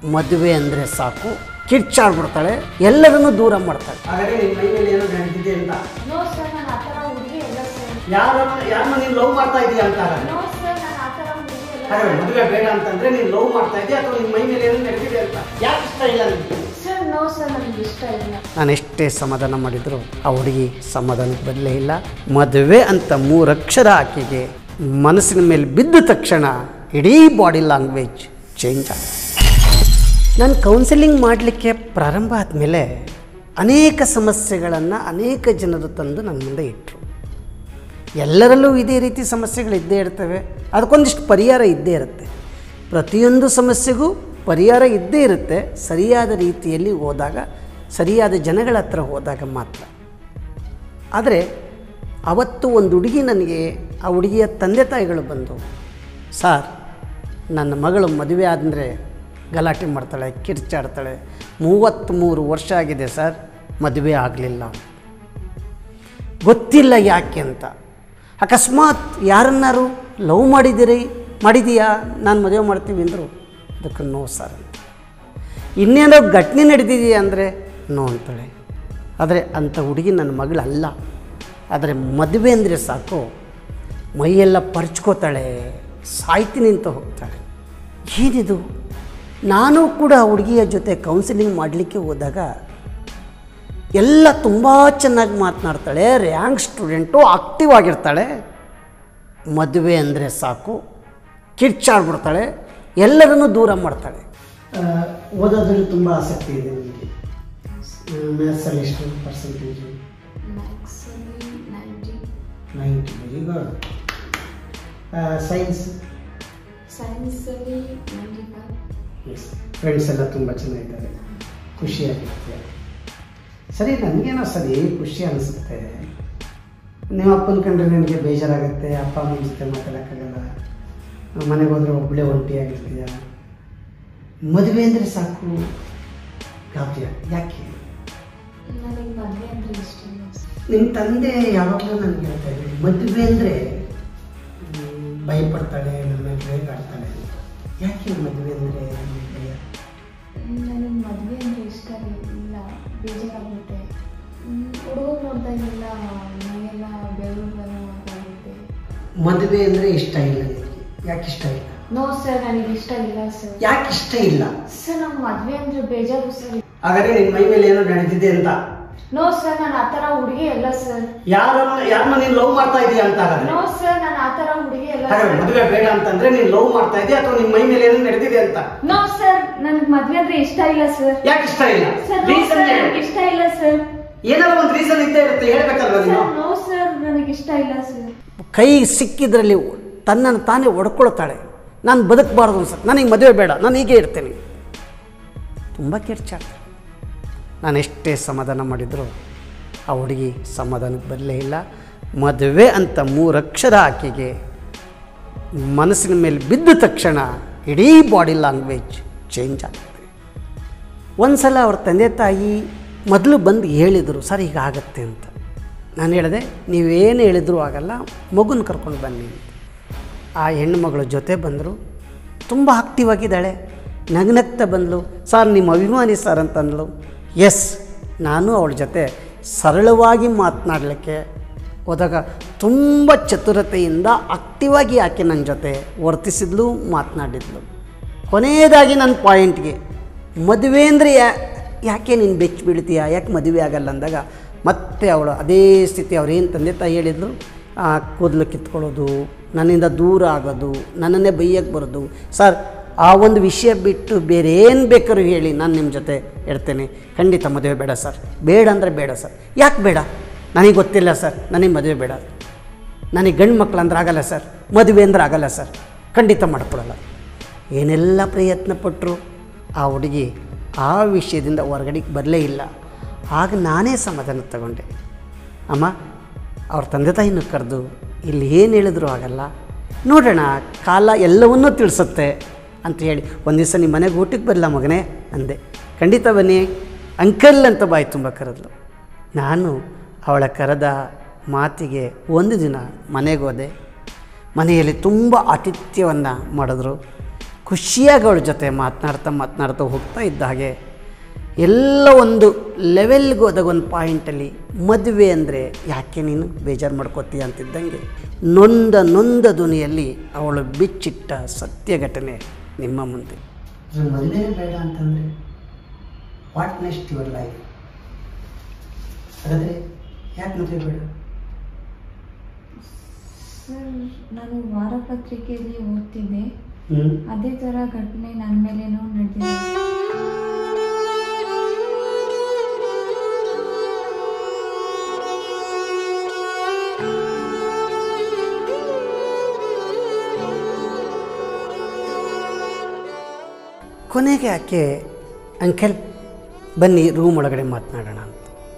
ಮದುವೆ ಅಂದರೆ ಸಾಕು ಕಿರ್ಚಾಡ್ಬಿಡ್ತಾಳೆ ಎಲ್ಲರನ್ನೂ ದೂರ ಮಾಡ್ತಾಳೆ ಹಾಗಾದ್ರೆ ನಿನ್ನ ಮೈ ಮೇಲೆ ಏನೋ ನಡೀತಿದೆ ಅಂತ ನೋ ಸರ್ ನಾನು ಆ ಥರ ಹುಡುಗಿ ಎಲ್ಲ ಸರ್ ಯಾರನ್ನ ಯಾರನ್ನ ನೀನು ಲವ್ ಮಾಡ್ತಾ ಇದೀಯ ಅಂತ ನೋ ಸರ್ ನಾನು ಆ ಥರ ಹುಡುಗಿ ಎಲ್ಲ ಹಾಗಾದ್ರೆ ಮದುವೆ ಬೇಡ ಅಂತಂದ್ರೆ ನೀನು ಲವ್ ಮಾಡ್ತಾ ಇದೆಯಾ ಅಥವಾ ನಿನ್ನ ಮೈ ಮೇಲೆ ಏನೋ ನಡೆದಿದೆ ಅಂತ ಯಾಕೆ ಇಷ್ಟ ಇಲ್ಲ ನಿನಗೆ ಸರ್ ನೋ ಸರ್ ನನಗೆ ಇಷ್ಟ ಇಲ್ಲ ನಾನು ಎಷ್ಟೇ ಸಮಾಧಾನ ಮಾಡಿದ್ರು ಆ ಹುಡುಗಿ ಸಮಾಧಾನಕ್ಕೆ ಬರಲೇ ಇಲ್ಲ ಮದುವೆ ಅಂತ ಮೂರಕ್ಷರ ಆಕೆಗೆ ಮನಸ್ಸಿನ ಮೇಲೆ ಬಿದ್ದ ತಕ್ಷಣ ಇಡೀ ಬಾಡಿ ಲ್ಯಾಂಗ್ವೇಜ್ ಚೇಂಜ್ ಆಗಿದೆ ನಾನು ಕೌನ್ಸಿಲಿಂಗ್ ಮಾಡಲಿಕ್ಕೆ ಪ್ರಾರಂಭ ಆದಮೇಲೆ ಅನೇಕ ಸಮಸ್ಯೆಗಳನ್ನು ಅನೇಕ ಜನರು ತಂದು ನನ್ನ ಮುಂದೆ ಇಟ್ಟರು ಎಲ್ಲರಲ್ಲೂ ಇದೇ ರೀತಿ ಸಮಸ್ಯೆಗಳು ಇದ್ದೇ ಇರ್ತವೆ ಅದಕ್ಕೊಂದಿಷ್ಟು ಪರಿಹಾರ ಇದ್ದೇ ಇರುತ್ತೆ ಪ್ರತಿಯೊಂದು ಸಮಸ್ಯೆಗೂ ಪರಿಹಾರ ಇದ್ದೇ ಇರುತ್ತೆ ಸರಿಯಾದ ರೀತಿಯಲ್ಲಿ ಹೋದಾಗ ಸರಿಯಾದ ಜನಗಳ ಹತ್ರ ಹೋದಾಗ ಮಾತ್ರ ಆದರೆ ಅವತ್ತು ಒಂದು ಹುಡುಗಿ ನನಗೆ ಆ ಹುಡುಗಿಯ ತಂದೆ ತಾಯಿಗಳು ಬಂದು ಸಾರ್ ನನ್ನ ಮಗಳು ಮದುವೆ ಆದಂದರೆ ಗಲಾಟೆ ಮಾಡ್ತಾಳೆ ಕಿರ್ಚಾಡ್ತಾಳೆ ಮೂವತ್ತ್ಮೂರು ವರ್ಷ ಆಗಿದೆ ಸರ್ ಮದುವೆ ಆಗಲಿಲ್ಲ ಗೊತ್ತಿಲ್ಲ ಯಾಕೆ ಅಂತ ಅಕಸ್ಮಾತ್ ಯಾರನ್ನಾರು ಲವ್ ಮಾಡಿದ್ದೀರಿ ಮಾಡಿದೀಯಾ ನಾನು ಮದುವೆ ಮಾಡ್ತೀವಿ ಅಂದರು ಅದಕ್ಕೆ ನೋ ಸರ್ ಅಂತ ಇನ್ನೇನೋ ಘಟನೆ ನಡೆದಿದೆಯಾ ಅಂದರೆ ನೋ ಅಂತಾಳೆ ಆದರೆ ಅಂಥ ಹುಡುಗಿ ನನ್ನ ಮಗಳಲ್ಲ ಆದರೆ ಮದುವೆ ಅಂದರೆ ಸಾಕು ಮೈಯೆಲ್ಲ ಪರ್ಚ್ಕೋತಾಳೆ ಸಾಯ್ತೀನಿ ಅಂತ ಹೋಗ್ತಾಳೆ ಏನಿದು ನಾನು ಕೂಡ ಆ ಹುಡುಗಿಯ ಜೊತೆ ಕೌನ್ಸಿಲಿಂಗ್ ಮಾಡಲಿಕ್ಕೆ ಹೋದಾಗ ಎಲ್ಲ ತುಂಬ ಚೆನ್ನಾಗಿ ಮಾತನಾಡ್ತಾಳೆ ರ್ಯಾಂಕ್ ಸ್ಟೂಡೆಂಟು ಆಕ್ಟಿವ್ ಆಗಿರ್ತಾಳೆ ಮದುವೆ ಅಂದರೆ ಸಾಕು ಕಿರ್ಚಾಡ್ಬಿಡ್ತಾಳೆ ಎಲ್ಲರನ್ನೂ ದೂರ ಮಾಡ್ತಾಳೆ ಓದೋದ್ರಲ್ಲಿ ತುಂಬ ಆಸಕ್ತಿ ಇದೆ ನನಗೆ ಮ್ಯಾಥ್ಸಲ್ಲಿ ಎಷ್ಟು ಪರ್ಸೆಂಟೇಜು ಮ್ಯಾಕ್ಸಲ್ಲಿ ninety ninety very good science ಸೈನ್ಸಲ್ಲಿ ನೈಂಟಿ ಫೈವ್ ಫ್ರೆಂಡ್ಸ್ ಎಲ್ಲ ತುಂಬ ಚೆನ್ನಾಗಿದ್ದಾರೆ ಖುಷಿಯಾಗಿರುತ್ತೆ ಸರಿ ನನಗೇನೋ ಸರಿ ಖುಷಿ ಅನಿಸುತ್ತೆ ನೀವು ಅಪ್ಪನ ಕಂಡ್ರೆ ನನಗೆ ಬೇಜಾರಾಗುತ್ತೆ ಅಪ್ಪ ಅಮ್ಮನ ಜೊತೆ ಮಾತಾಡೋಕ್ಕಾಗಲ್ಲ ಮನೆಗೆ ಹೋದರೆ ಒಬ್ಬಳೇ ಒಂಟಿಯಾಗಿರ್ತೀಯ ಮದುವೆ ಅಂದರೆ ಸಾಕು ಗಾಬ್ರಿಯ ಯಾಕೆ ನನಗೆ ಮದುವೆ ಅಂದರೆ ಇಷ್ಟ ಇಲ್ಲ ಸರ್ ನಿಮ್ಮ ತಂದೆ ಯಾವಾಗಲೂ ನನಗೆ ಹೇಳ್ತಾ ಇದ್ರು ಮದುವೆ ಅಂದರೆ ಭಯಪಡ್ತಾಳೆ ನನ್ನ ಬೇಗ ಆಡ್ತಾಳೆ ಅಂತ ಯಾಕೆ ಮದುವೆ ಅಂದರೆ ಭಯ ನನಗೆ ಮದುವೆ ಅಂದರೆ ಇಷ್ಟ ಇಲ್ಲ ಬೇಜಾರಾಗುತ್ತೆ ಹುಡುಗ ನೋಡಿದಾಗೆಲ್ಲ ಮೈಯೆಲ್ಲ ಬೆವರು ಆಗುತ್ತೆ ಮದುವೆ ಅಂದರೆ ಇಷ್ಟ ಇಲ್ಲ ನಿನಗೆ ಯಾಕೆ ಇಷ್ಟ ಇಲ್ಲ ನೋ ಸರ್ ನನಗೆ ಇಷ್ಟ ಇಲ್ಲ ಸರ್ ಯಾಕೆ ಇಷ್ಟ ಇಲ್ಲ ಸರ್ ನಂಗೆ ಮದುವೆ ಅಂದರೆ ಬೇಜಾರು ಸರ್ ಹಾಗಾದ್ರೆ ನಿನ್ನ ಮೈ ಮೇಲೆ ಏನೋ ನಡೆದಿದೆ ಅಂತ ನೋ ಸರ್ ನಾನು ಆ ಥರ ಹುಡುಗಿ ಅಲ್ಲ ಸರ್ ಯಾರನ್ನ ಯಾರನ್ನ ನೀನು ಲವ್ ಮಾಡ್ತಾ ಇದೀಯ ಅಂತ ಹಾಗಾದ್ರೆ ನೋ ಸರ್ ನಾನು ಆ ಥರ ಹುಡುಗಿ ಅಲ್ಲ ಹಾಗಾದ್ರೆ ಸರ್ ಮದುವೆ ಬೇಡ ಅಂತಂದ್ರೆ ನೀನು ಲವ್ ಮಾಡ್ತಾ ಇದೀಯ ಅಥವಾ ನಿನ್ನ ಮೈ ಮೇಲೆ ಏನೋ ನಡೆದಿದೆ ಅಂತ ನೋ ಸರ್ ನನಗೆ ಮದುವೆ ಅಂದ್ರೆ ಇಷ್ಟ ಇಲ್ಲ ಸರ್ ಯಾಕೆ ಇಷ್ಟ ಇಲ್ಲ ಸರ್ ನೋ ರೀಸನ್ ಸರ್ ನನಗೆ ಇಷ್ಟ ಇಲ್ಲ ಸರ್ ಏನಾದ್ರು ಒಂದು ರೀಸನ್ ಇದ್ದೇ ಇರುತ್ತೆ ಹೇಳ್ಬೇಕಲ್ವಾ ನೀನು ಸರ್ ನೋ ಸರ್ ನನಗೆ ಇಷ್ಟ ಇಲ್ಲ ಸರ್ ಕೈ ಸಿಕ್ಕಿದ್ರಲ್ಲಿ ತನ್ನನ್ನು ತಾನೇ ಒಡ್ಕೊಳ್ತಾಳೆ ನಾನು ಬದುಕಬಾರ್ದು ಅನ್ಸುತ್ತೆ ನನಗೆ ಮದುವೆ ಬೇಡ ನಾನು ಹೀಗೆ ಇರ್ತೇನೆ ತುಂಬ ಕಿರ್ಚಾಡ್ತಾಳೆ ನಾನು ಎಷ್ಟೇ ಸಮಾಧಾನ ಮಾಡಿದರೂ ಆ ಹುಡುಗಿ ಸಮಾಧಾನಕ್ಕೆ ಬರಲೇ ಇಲ್ಲ ಮದುವೆ ಅಂತ ಮೂರಕ್ಷರ ಆಕೆಗೆ ಮನಸ್ಸಿನ ಮೇಲೆ ಬಿದ್ದ ತಕ್ಷಣ ಇಡೀ ಬಾಡಿ ಲ್ಯಾಂಗ್ವೇಜ್ ಚೇಂಜ್ ಆಗುತ್ತೆ ಒಂದು ಸಲ ಅವ್ರ ತಂದೆ ತಾಯಿ ಮೊದಲು ಬಂದು ಹೇಳಿದರು ಸರ್ ಈಗ ಆಗತ್ತೆ ಅಂತ ನಾನು ಹೇಳಿದೆ ನೀವೇನು ಹೇಳಿದರೂ ಆಗಲ್ಲ ಮಗುನ ಕರ್ಕೊಂಡು ಬನ್ನಿ ಅಂತ ಆ ಹೆಣ್ಣುಮಗಳ ಜೊತೆ ಬಂದರು ತುಂಬ ಆಕ್ಟಿವ್ ಆಗಿದ್ದಾಳೆ ನಗ್ನಗ್ತಾ ಬಂದಳು ಸರ್ ನಿಮ್ಮ ಅಭಿಮಾನಿ ಸರ್ ಅಂತಂದಳು ಎಸ್ ನಾನು ಅವಳ ಜೊತೆ ಸರಳವಾಗಿ ಮಾತನಾಡಲಿಕ್ಕೆ ಹೋದಾಗ ತುಂಬ ಚತುರತೆಯಿಂದ ಆಕ್ಟಿವ್ ಆಗಿ ಆಕೆ ನನ್ನ ಜೊತೆ ವರ್ತಿಸಿದ್ಲು ಮಾತನಾಡಿದ್ಲು ಕೊನೆಯದಾಗಿ ನನ್ನ ಪಾಯಿಂಟ್ಗೆ ಮದುವೆ ಅಂದರೆ ಯಾ ಯಾಕೆ ನೀನು ಬೆಚ್ಚಿ ಬೀಳ್ತೀಯ ಯಾಕೆ ಮದುವೆ ಆಗಲ್ಲ ಅಂದಾಗ ಮತ್ತೆ ಅವಳು ಅದೇ ಸ್ಥಿತಿ ಅವ್ರೇನು ತಂದೆ ತಾಯಿ ಹೇಳಿದ್ರು ಆ, ಕೂದಲು ಕಿತ್ಕೊಳ್ಳೋದು ನನ್ನಿಂದ ದೂರ ಆಗೋದು ನನ್ನನ್ನೇ ಬೈಯಕ್ಕೆ ಬರೋದು ಸರ್ ಆ ಒಂದು ವಿಷಯ ಬಿಟ್ಟು ಬೇರೆ ಏನು ಬೇಕಾದ್ರೂ ಹೇಳಿ ನಾನು ನಿಮ್ಮ ಜೊತೆ ಇರ್ತೇನೆ ಖಂಡಿತ ಮದುವೆ ಬೇಡ ಸರ್ ಬೇಡ ಅಂದರೆ ಬೇಡ ಸರ್ ಯಾಕೆ ಬೇಡ ನನಗೆ ಗೊತ್ತಿಲ್ಲ ಸರ್ ನನಗೆ ಮದುವೆ ಬೇಡ ನನಗೆ ಗಂಡು ಮಕ್ಳು ಅಂದ್ರೆ ಆಗಲ್ಲ ಸರ್ ಮದುವೆ ಅಂದ್ರೆ ಆಗಲ್ಲ ಸರ್ ಖಂಡಿತ ಮಾಡ್ಕೊಡಲ್ಲ ಏನೆಲ್ಲ ಪ್ರಯತ್ನ ಪಟ್ಟರು ಆ ಹುಡುಗಿ ಆ ವಿಷಯದಿಂದ ಹೊರಗಡೆಗೆ ಬರಲೇ ಇಲ್ಲ ಆಗ ನಾನೇ ಸಮಾಧಾನ ತಗೊಂಡೆ ಅಮ್ಮ ಅವ್ರ ತಂದೆ ತಾಯಿನೂ ಕರೆದು ಇಲ್ಲಿ ಏನು ಹೇಳಿದ್ರು ಆಗಲ್ಲ ನೋಡೋಣ ಕಾಲ ಎಲ್ಲವನ್ನೂ ತಿಳಿಸುತ್ತೆ ಅಂತ ಹೇಳಿ ಒಂದು ದಿವಸ ನಿಮ್ಮ ಮನೆಗೆ ಊಟಕ್ಕೆ ಬರಲ್ಲ ಮಗನೇ ಅಂದೆ ಖಂಡಿತ ಬನ್ನಿ ಅಂಕಲ್ ಅಂತ ಬಾಯಿ ತುಂಬ ಕರೆದ್ಲು ನಾನು ಅವಳ ಕರೆದ ಮಾತಿಗೆ ಒಂದು ದಿನ ಮನೆಗೆ ಹೋದೆ ಮನೆಯಲ್ಲಿ ತುಂಬ ಆತಿಥ್ಯವನ್ನು ಮಾಡಿದ್ರು ಖುಷಿಯಾಗಿ ಅವಳ ಜೊತೆ ಮಾತನಾಡ್ತಾ ಮಾತನಾಡ್ತಾ ಹೋಗ್ತಾ ಇದ್ದ ಹಾಗೆ ಎಲ್ಲ ಒಂದು ಲೆವೆಲ್ಗೆ ಹೋದಾಗ ಒಂದು ಪಾಯಿಂಟಲ್ಲಿ ಮದುವೆ ಅಂದರೆ ಯಾಕೆ ನೀನು ಬೇಜಾರು ಮಾಡ್ಕೋತೀಯ ಅಂತಿದ್ದಂಗೆ ನೊಂದ ನೊಂದ ಧ್ವನಿಯಲ್ಲಿ ಅವಳು ಬಿಚ್ಚಿಟ್ಟ ಸತ್ಯ ಘಟನೆ ನಿಮ್ಮ ಮುಂದೆ ಮದುವೆ ಬೇಡ ಅಂತಂದರೆ ವಾಟ್ ನೆಕ್ಸ್ಟ್ ಯುವರ್ ಲೈಫ್ ಹಾಗಾದರೆ ಯಾಕೆ ಮದುವೆ ಬೇಡ ಸರ್ ನಾನು ವಾರಪತ್ರಿಕೆಯಲ್ಲಿ ಓದ್ತಿದ್ದೆ ಹ್ಞೂ ಅದೇ ಥರ ಘಟನೆ ನನ್ನ ಮೇಲೇನೂ ನಡೆದಿದೆ ಕೊನೆಗೆ ಆಕೆ ಅಂಕಲ್ ಬನ್ನಿ ರೂಮ್ ಒಳಗಡೆ ಮಾತನಾಡೋಣ ಅಂತ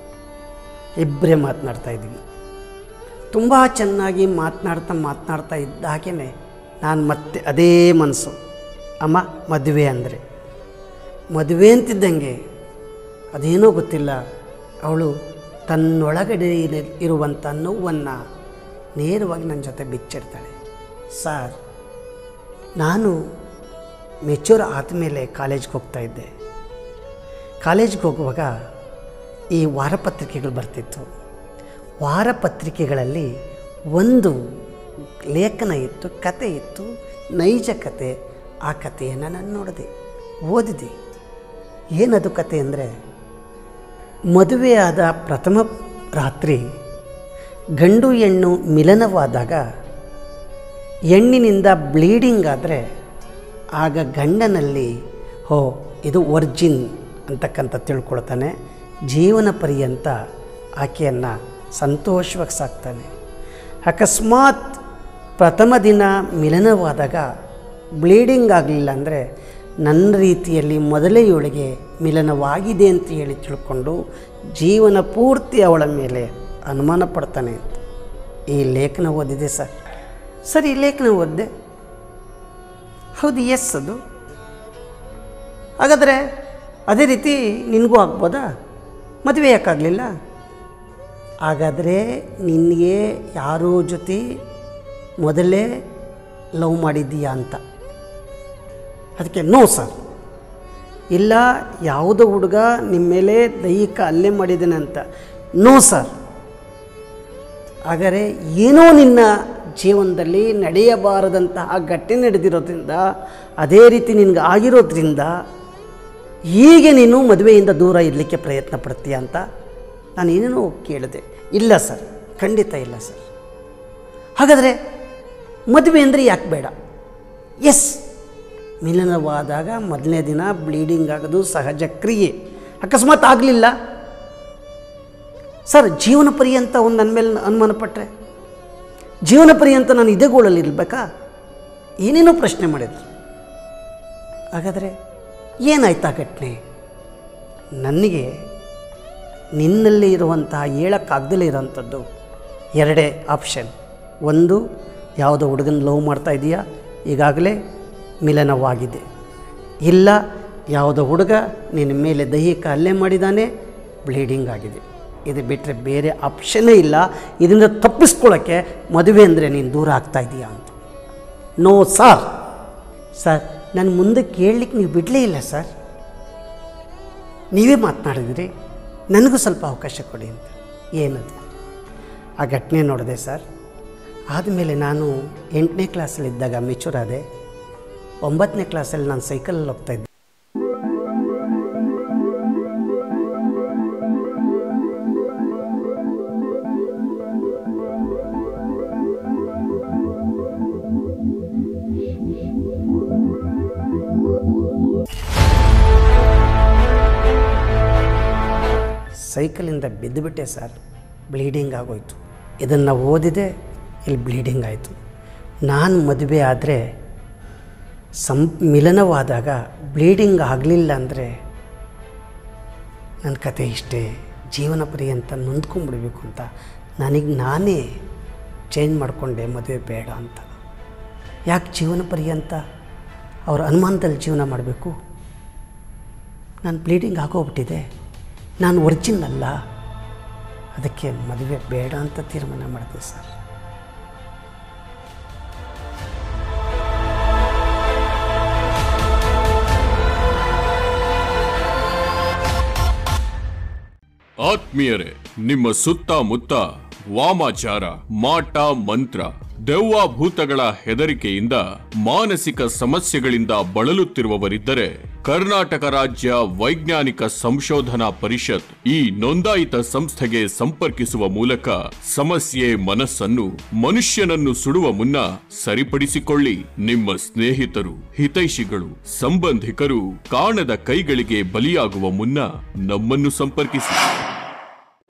ಇಬ್ಬರೇ ಮಾತನಾಡ್ತಾ ಇದ್ವಿ ತುಂಬ ಚೆನ್ನಾಗಿ ಮಾತನಾಡ್ತಾ ಮಾತನಾಡ್ತಾ ಇದ್ದ ಹಾಗೆಯೇ ನಾನು ಮತ್ತೆ ಅದೇ ಮನಸ್ಸು ಅಮ್ಮ ಮದುವೆ ಅಂದರೆ ಮದುವೆ ಅಂತಿದ್ದಂಗೆ ಅದೇನೋ ಗೊತ್ತಿಲ್ಲ ಅವಳು ತನ್ನೊಳಗಡೆ ಇರ- ಇರುವಂಥ ನೋವನ್ನು ನೇರವಾಗಿ ನನ್ನ ಜೊತೆ ಬಿಚ್ಚಿಡ್ತಾಳೆ ಸರ್ ನಾನು ಮೆಚೂರ್ ಆದಮೇಲೆ ಕಾಲೇಜ್ಗೆ ಹೋಗ್ತಾ ಇದ್ದೆ ಕಾಲೇಜ್ಗೆ ಹೋಗುವಾಗ ಈ ವಾರಪತ್ರಿಕೆಗಳು ಬರ್ತಿತ್ತು ವಾರಪತ್ರಿಕೆಗಳಲ್ಲಿ ಒಂದು ಲೇಖನ ಇತ್ತು ಕತೆ ಇತ್ತು ನೈಜ ಕತೆ ಆ ಕಥೆಯನ್ನು ನಾನು ನೋಡಿದೆ ಓದಿದೆ ಏನದು ಕತೆ ಅಂದರೆ ಮದುವೆಯಾದ ಪ್ರಥಮ ರಾತ್ರಿ ಗಂಡು ಹೆಣ್ಣು ಮಿಲನವಾದಾಗ ಹೆಣ್ಣಿನಿಂದ ಬ್ಲೀಡಿಂಗ್ ಆದರೆ ಆಗ ಗಂಡನಲ್ಲಿ ಹೋ ಇದು ಒರ್ಜಿನ್ ಅಂತಕ್ಕಂಥ ತಿಳ್ಕೊಳ್ತಾನೆ ಜೀವನ ಪರ್ಯಂತ ಆಕೆಯನ್ನು ಸಂತೋಷವಾಗಿ ಸಾಕ್ತಾನೆ ಅಕಸ್ಮಾತ್ ಪ್ರಥಮ ದಿನ ಮಿಲನವಾದಾಗ ಬ್ಲೀಡಿಂಗ್ ಆಗಲಿಲ್ಲ ಅಂದರೆ ನನ್ನ ರೀತಿಯಲ್ಲಿ ಮೊದಲೇ ಇವಳಿಗೆ ಮಿಲನವಾಗಿದೆ ಅಂತ ಹೇಳಿ ತಿಳ್ಕೊಂಡು ಜೀವನ ಪೂರ್ತಿ ಅವಳ ಮೇಲೆ ಅನುಮಾನ ಪಡ್ತಾನೆ ಅಂತ ಈ ಲೇಖನ ಓದಿದೆ ಸರ್ ಸರ್ ಈ ಲೇಖನ ಓದಿದೆ ಹೌದು ಎಸ್ ಅದು ಹಾಗಾದರೆ ಅದೇ ರೀತಿ ನಿನಗೂ ಆಗ್ಬೋದಾ ಮದುವೆ ಯಾಕಾಗಲಿಲ್ಲ ಹಾಗಾದರೆ ನಿನಗೆ ಯಾರೋ ಜೊತೆ ಮೊದಲೇ ಲವ್ ಮಾಡಿದ್ದೀಯಾ ಅಂತ ಅದಕ್ಕೆ ನೋ ಸರ್ ಇಲ್ಲ ಯಾವುದೋ ಹುಡುಗ ನಿಮ್ಮ ಮೇಲೆ ದೈಹಿಕ ಹಲ್ಲೆ ಮಾಡಿದ್ದಾನೆ ಅಂತ ನೋ ಸರ್ ಹಾಗಾದರೆ ಏನೋ ನಿನ್ನ ಜೀವನದಲ್ಲಿ ನಡೆಯಬಾರದಂತಹ ಘಟನೆ ನಡೆದಿರೋದ್ರಿಂದ ಅದೇ ರೀತಿ ನಿನಗೆ ಆಗಿರೋದ್ರಿಂದ ಹೀಗೆ ನೀನು ಮದುವೆಯಿಂದ ದೂರ ಇರಲಿಕ್ಕೆ ಪ್ರಯತ್ನ ಪಡ್ತೀಯ ಅಂತ ನಾನು ಏನೇನೋ ಕೇಳಿದೆ ಇಲ್ಲ ಸರ್ ಖಂಡಿತ ಇಲ್ಲ ಸರ್ ಹಾಗಾದರೆ ಮದುವೆ ಅಂದರೆ ಯಾಕೆ ಬೇಡ ಎಸ್ ಮಿಲನವಾದಾಗ ಮೊದಲನೇ ದಿನ ಬ್ಲೀಡಿಂಗ್ ಆಗೋದು ಸಹಜ ಕ್ರಿಯೆ ಅಕಸ್ಮಾತ್ ಆಗಲಿಲ್ಲ ಸರ್ ಜೀವನ ಪರ್ಯಂತ ಒಂದು ನನ್ನ ಮೇಲೆ ಅನುಮಾನ ಪಟ್ಟರೆ ಜೀವನ ಪರ್ಯಂತ ನಾನು ಇದೇ ಗೋಳಲ್ಲಿ ಇರಬೇಕಾ ಏನೇನೋ ಪ್ರಶ್ನೆ ಮಾಡಿದ್ರು ಹಾಗಾದರೆ ಏನಾಯ್ತು ಆ ಘಟನೆ ನನಗೆ ನಿನ್ನಲ್ಲಿ ಇರುವಂತಹ ಹೇಳೋಕ್ಕಾಗ್ದಲೇ ಇರೋವಂಥದ್ದು ಎರಡೇ ಆಪ್ಷನ್ ಒಂದು ಯಾವುದೋ ಹುಡುಗನ ಲವ್ ಮಾಡ್ತಾ ಇದೆಯಾ ಈಗಾಗಲೇ ಮಿಲನವಾಗಿದೆ ಇಲ್ಲ ಯಾವುದೋ ಹುಡುಗ ನಿನ್ನ ಮೇಲೆ ದೈಹಿಕ ಹಲ್ಲೆ ಮಾಡಿದ್ದಾನೆ ಬ್ಲೀಡಿಂಗ್ ಆಗಿದೆ ಇದು ಬಿಟ್ಟರೆ ಬೇರೆ ಆಪ್ಷನ್ನೇ ಇಲ್ಲ ಇದರಿಂದ ತಪ್ಪಿಸ್ಕೊಳ್ಳೋಕ್ಕೆ ಮದುವೆ ಅಂದರೆ ನೀನು ದೂರ ಆಗ್ತಾ ಇದೀಯಾ ಅಂತ ನೋ ಸರ್ ಸರ್ ನಾನು ಮುಂದೆ ಕೇಳಲಿಕ್ಕೆ ನೀವು ಬಿಡಲೇ ಇಲ್ಲ ಸರ್ ನೀವೇ ಮಾತನಾಡಿದ್ರಿ ನನಗೂ ಸ್ವಲ್ಪ ಅವಕಾಶ ಕೊಡಿ ಅಂತ ಏನದು ಆ ಘಟನೆ ನೋಡಿದೆ ಸರ್ ಆದಮೇಲೆ ನಾನು ಎಂಟನೇ ಕ್ಲಾಸಲ್ಲಿದ್ದಾಗ ಮೆಚೂರ್ ಆದೆ ಒಂಬತ್ತನೇ ಕ್ಲಾಸಲ್ಲಿ ನಾನು ಸೈಕಲಲ್ಲಿ ಹೋಗ್ತಾ ಇದ್ದೆ ಸೈಕಲಿಂದ ಬಿದ್ದುಬಿಟ್ಟೆ ಸರ್ ಬ್ಲೀಡಿಂಗ್ ಆಗೋಯ್ತು ಇದನ್ನು ಓದಿದೆ ಇಲ್ಲಿ ಬ್ಲೀಡಿಂಗ್ ಆಯಿತು ನಾನು ಮದುವೆ ಆದರೆ ಸಂ ಮಿಲನವಾದಾಗ ಬ್ಲೀಡಿಂಗ್ ಆಗಲಿಲ್ಲ ಅಂದರೆ ನನ್ನ ಕತೆ ಇಷ್ಟೇ ಜೀವನ ಪರ್ಯಂತ ನೊಂದ್ಕೊಂಡ್ಬಿಡ್ಬೇಕು ಅಂತ ನನಗೆ ನಾನೇ ಚೇಂಜ್ ಮಾಡಿಕೊಂಡೆ ಮದುವೆ ಬೇಡ ಅಂತ ಯಾಕೆ ಜೀವನ ಪರ್ಯಂತ ಅವ್ರ ಅನುಮಾನದಲ್ಲಿ ಜೀವನ ಮಾಡಬೇಕು ನಾನು ಬ್ಲೀಡಿಂಗ್ ಆಗೋಗ್ಬಿಟ್ಟಿದೆ ನಾನು ಒರಿಜಿನ್ ಅಲ್ಲ ಅದಕ್ಕೆ ಮದುವೆ ಬೇಡ ಅಂತ ತೀರ್ಮಾನ ಮಾಡಿದೆ ಸರ್ ಆತ್ಮೀಯರೇ ನಿಮ್ಮ ಸುತ್ತಮುತ್ತ ವಾಮಾಚಾರ ಮಾಟ ಮಂತ್ರ ದೆವ್ವ ಭೂತಗಳ ಹೆದರಿಕೆಯಿಂದ ಮಾನಸಿಕ ಸಮಸ್ಯೆಗಳಿಂದ ಬಳಲುತ್ತಿರುವವರಿದ್ದರೆ ಕರ್ನಾಟಕ ರಾಜ್ಯ ವೈಜ್ಞಾನಿಕ ಸಂಶೋಧನಾ ಪರಿಷತ್ ಈ ನೋಂದಾಯಿತ ಸಂಸ್ಥೆಗೆ ಸಂಪರ್ಕಿಸುವ ಮೂಲಕ ಸಮಸ್ಯೆ ಮನಸ್ಸನ್ನು ಮನುಷ್ಯನನ್ನು ಸುಡುವ ಮುನ್ನ ಸರಿಪಡಿಸಿಕೊಳ್ಳಿ ನಿಮ್ಮ ಸ್ನೇಹಿತರು ಹಿತೈಷಿಗಳು ಸಂಬಂಧಿಕರು ಕಾಣದ ಕೈಗಳಿಗೆ ಬಲಿಯಾಗುವ ಮುನ್ನ ನಮ್ಮನ್ನು ಸಂಪರ್ಕಿಸಿ